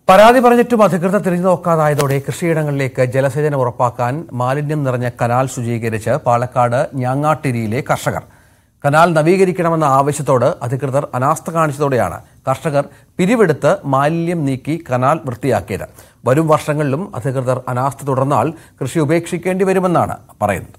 പരാതി പറഞ്ഞിട്ടും അധികൃതർ തിരിഞ്ഞു നോക്കാതായതോടെ കൃഷിയിടങ്ങളിലേക്ക് ജലസേചനം ഉറപ്പാക്കാൻ മാലിന്യം നിറഞ്ഞ കനാൽ ശുചീകരിച്ച് പാലക്കാട് ഞാങ്ങാട്ടിരിയിലെ കർഷകർ കനാൽ നവീകരിക്കണമെന്ന ആവശ്യത്തോട് അധികൃതർ അനാസ്ഥ കാണിച്ചതോടെയാണ് കർഷകർ പിരിവെടുത്ത് മാലിന്യം നീക്കി കനാൽ വൃത്തിയാക്കിയത് വരും വർഷങ്ങളിലും അധികൃതർ അനാസ്ഥ തുടർന്നാൽ കൃഷി ഉപേക്ഷിക്കേണ്ടി വരുമെന്നാണ് പറയുന്നത്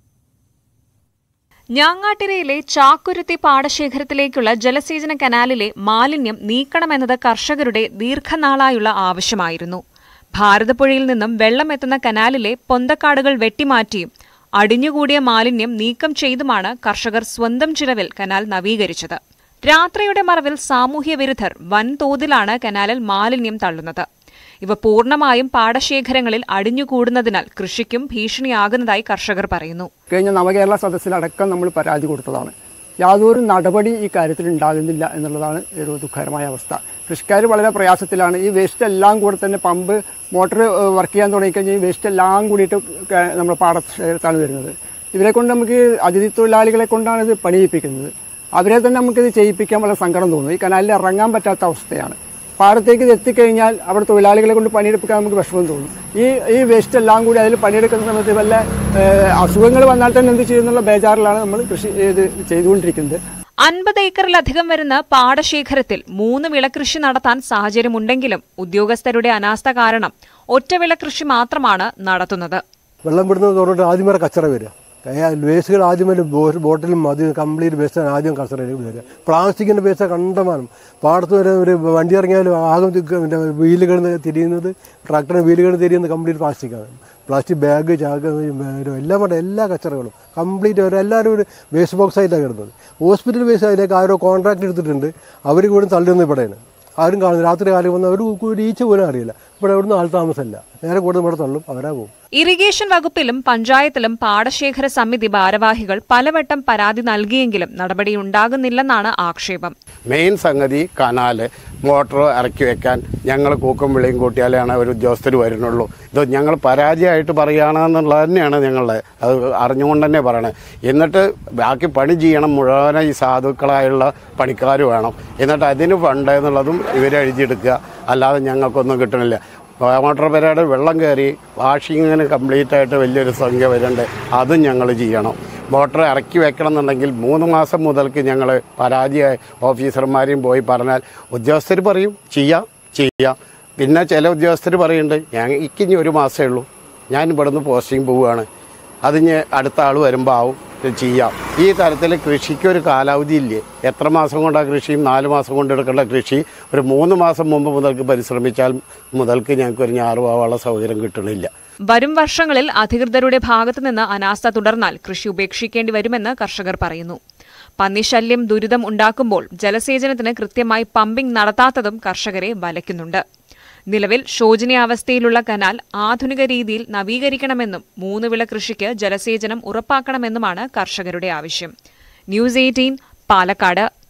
ഞാങ്ങാട്ടിരയിലെ ചാക്കുരുത്തി പാടശേഖരത്തിലേക്കുള്ള ജലസേചന കനാലിലെ മാലിന്യം നീക്കണമെന്നത് കർഷകരുടെ ദീർഘനാളായുള്ള ആവശ്യമായിരുന്നു ഭാരതപ്പുഴയിൽ നിന്നും വെള്ളമെത്തുന്ന കനാലിലെ പൊന്തക്കാടുകൾ വെട്ടിമാറ്റിയും അടിഞ്ഞുകൂടിയ മാലിന്യം നീക്കം ചെയ്തുമാണ് കർഷകർ സ്വന്തം ചിലവിൽ കനാൽ നവീകരിച്ചത് രാത്രിയുടെ മറവിൽ സാമൂഹ്യ വിരുദ്ധർ വൻതോതിലാണ് കനാലിൽ മാലിന്യം തള്ളുന്നത് ഇവ പൂർണ്ണമായും പാടശേഖരങ്ങളിൽ അടിഞ്ഞുകൂടുന്നതിനാൽ കൃഷിക്കും ഭീഷണിയാകുന്നതായി കർഷകർ പറയുന്നു കഴിഞ്ഞ നവകേരള സദസ്സിലടക്കം നമ്മൾ പരാതി കൊടുത്തതാണ് യാതൊരു നടപടി ഈ കാര്യത്തിൽ ഉണ്ടാകുന്നില്ല എന്നുള്ളതാണ് ഒരു ദുഃഖകരമായ അവസ്ഥ കൃഷിക്കാർ വളരെ പ്രയാസത്തിലാണ് ഈ വേസ്റ്റ് എല്ലാം കൂടെ തന്നെ പമ്പ് മോട്ടോർ വർക്ക് ചെയ്യാൻ തുടങ്ങിക്കഴിഞ്ഞാൽ ഈ വേസ്റ്റ് എല്ലാം കൂടിയിട്ട് ക- നമ്മുടെ പാടശേഖരത്താണ് വരുന്നത് ഇവരെ കൊണ്ട് നമുക്ക് അതിഥി തൊഴിലാളികളെ കൊണ്ടാണ് ഇത് പണിയിപ്പിക്കുന്നത് അവരെ തന്നെ നമുക്കിത് ചെയ്യിപ്പിക്കാൻ വളരെ സങ്കടം തോന്നുന്നു ഈ കനാലിൽ ഇറങ്ങാൻ പറ്റാത്ത അവസ്ഥയാണ് പാടത്തേക്ക് ഇത് എത്തിക്കഴിഞ്ഞാൽ അവിടെ തൊഴിലാളികളെ കൊണ്ട് പണിയെടുപ്പിക്കാൻ നമുക്ക് വിഷമം തോന്നും ഈ ഈ വേസ്റ്റ് എല്ലാം കൂടി അതിൽ പണിയെടുക്കുന്ന സമയത്ത് വല്ല ഏഹ്, അസുഖങ്ങൾ വന്നാൽ തന്നെ എന്ത് ചെയ്യുന്നുള്ള ബേജാറിലാണ് നമ്മൾ കൃഷി ഇത് ചെയ്തുകൊണ്ടിരിക്കുന്നത് അൻപത് ഏക്കറിലധികം വരുന്ന പാടശേഖരത്തിൽ മൂന്ന് വിളകൃഷി നടത്താൻ സാഹചര്യമുണ്ടെങ്കിലും ഉദ്യോഗസ്ഥരുടെ അനാസ്ഥ കാരണം ഒറ്റ വിളകൃഷി മാത്രമാണ് നടത്തുന്നത് വെള്ളം വിടുന്നത് തുറന്നിട്ട് ആദ്യം വരെ കച്ചറ വരിക വേസ്റ്റുകൾ ആദ്യം വരെ ബോ- ബോട്ടിലും അത് കംപ്ലീറ്റ് വേസ്റ്റാണ് ആദ്യം കച്ചറ വരിക പ്ലാസ്റ്റിക്കിന്റെ വേസ്റ്റ് കണ്ടമാനം പാടത്ത് വരെ ഒരു വണ്ടി ഇറങ്ങിയാലും ആകെ പിന്നെ വീല് കിടന്ന് തിരിയുന്നത് ട്രാക്ടറിന് വീല് കിടന്ന് തിരിയുന്നത് കംപ്ലീറ്റ് പ്ലാസ്റ്റിക്കാണ് പ്ലാസ്റ്റിക് ബാഗ് ചാക്ക് എല്ലാം വേണ്ട എല്ലാ കച്ചറകളും കംപ്ലീറ്റ് അവർ എല്ലാവരും ഒരു വേസ്റ്റ് ബോക്സ് ആയിട്ടാണ് കിടന്നത് ഹോസ്പിറ്റൽ വേസ്റ്റ് അതിലേക്ക് ആരോ കോൺട്രാക്ട് എടുത്തിട്ടുണ്ട് അവർ കൂടെ തള്ളുന്നത് ഇവിടെയാണ് ആരും കാണുന്നു രാത്രി കാലം വന്ന് അവർ ഒരു ഈച്ച പോലും അറിയില്ല ഇവിടെ എവിടുന്ന് ആൾ താമസമല്ല നേരെ കൂടുതൽ ഇവിടെ തള്ളും അവരാ പോകും ഇറിഗേഷൻ വകുപ്പിലും പഞ്ചായത്തിലും പാടശേഖര സമിതി ഭാരവാഹികൾ പലവട്ടം പരാതി നൽകിയെങ്കിലും നടപടിയുണ്ടാകുന്നില്ലെന്നാണ് ആക്ഷേപം മെയിൻ സംഗതി കനാല് മോട്ടോർ ഇറക്കി വെക്കാൻ ഞങ്ങൾ കൂക്കും വിളിയും കൂട്ടിയാലാണ് ഒരു ഉദ്യോഗസ്ഥർ വരുന്നുള്ളൂ ഇത് ഞങ്ങൾ പരാജയമായിട്ട് പറയുകയാണെന്നുള്ളത് തന്നെയാണ് ഞങ്ങളുടെ അത് അറിഞ്ഞുകൊണ്ട് തന്നെ പറയണത് എന്നിട്ട് ബാക്കി പണി ചെയ്യണം മുഴുവൻ ഈ സാധുക്കളായുള്ള പണിക്കാർ വേണം എന്നിട്ട് അതിന് ഫണ്ട് എന്നുള്ളതും ഇവരെഴുതിയെടുക്കുക അല്ലാതെ ഞങ്ങൾക്കൊന്നും കിട്ടണില്ല മോട്ടോർ പെരയുടെ വെള്ളം കയറി വാഷിങ്ങിന് കംപ്ലീറ്റ് ആയിട്ട് വലിയൊരു സംഖ്യ വരുന്നുണ്ട് അതും ഞങ്ങൾ ചെയ്യണം മോട്ടോർ ഇറക്കി വെക്കണം എന്നുണ്ടെങ്കിൽ മൂന്ന് മാസം മുതൽക്ക് ഞങ്ങൾ പരാതിയായി ഓഫീസർമാരെയും പോയി പറഞ്ഞാൽ ഉദ്യോഗസ്ഥർ പറയും ചെയ്യാം ചെയ്യാം പിന്നെ ചില ഉദ്യോഗസ്ഥർ പറയുന്നുണ്ട് ഞാൻ ഇക്കിനി ഒരു മാസമേ ഉള്ളൂ ഞാൻ ഇവിടുന്ന് പോസ്റ്റിംഗ് പോവുകയാണ് അതിന് അടുത്ത ആൾ വരുമ്പോൾ ആവും ഇത് ചെയ്യാം ഈ തരത്തിൽ കൃഷിക്ക് ഒരു കാലാവധി ഇല്ലേ എത്ര മാസം കൊണ്ടാണ് കൃഷിയും നാല് മാസം കൊണ്ട് എടുക്കേണ്ട കൃഷി ഒരു മൂന്ന് മാസം മുമ്പ് മുതൽക്ക് പരിശ്രമിച്ചാൽ മുതൽക്ക് ഞങ്ങൾക്ക് ഒരു ഞാറ് പോകാനുള്ള സൗകര്യം കിട്ടണില്ല വരും വർഷങ്ങളിൽ അധികൃതരുടെ ഭാഗത്തുനിന്ന് അനാസ്ഥ തുടർന്നാൽ കൃഷി ഉപേക്ഷിക്കേണ്ടി വരുമെന്ന് കർഷകർ പറയുന്നു പന്നിശല്യം ദുരിതം ഉണ്ടാക്കുമ്പോൾ ജലസേചനത്തിന് കൃത്യമായി പമ്പിംഗ് നടത്താത്തതും കർഷകരെ വലയ്ക്കുന്നുണ്ട് നിലവിൽ ശോചനീയാവസ്ഥയിലുള്ള കനാൽ ആധുനിക രീതിയിൽ നവീകരിക്കണമെന്നും മൂന്ന് വിള കൃഷിക്ക് ജലസേചനം ഉറപ്പാക്കണമെന്നുമാണ് കർഷകരുടെ ആവശ്യം ന്യൂസ് എയ്റ്റീൻ പാലക്കാട്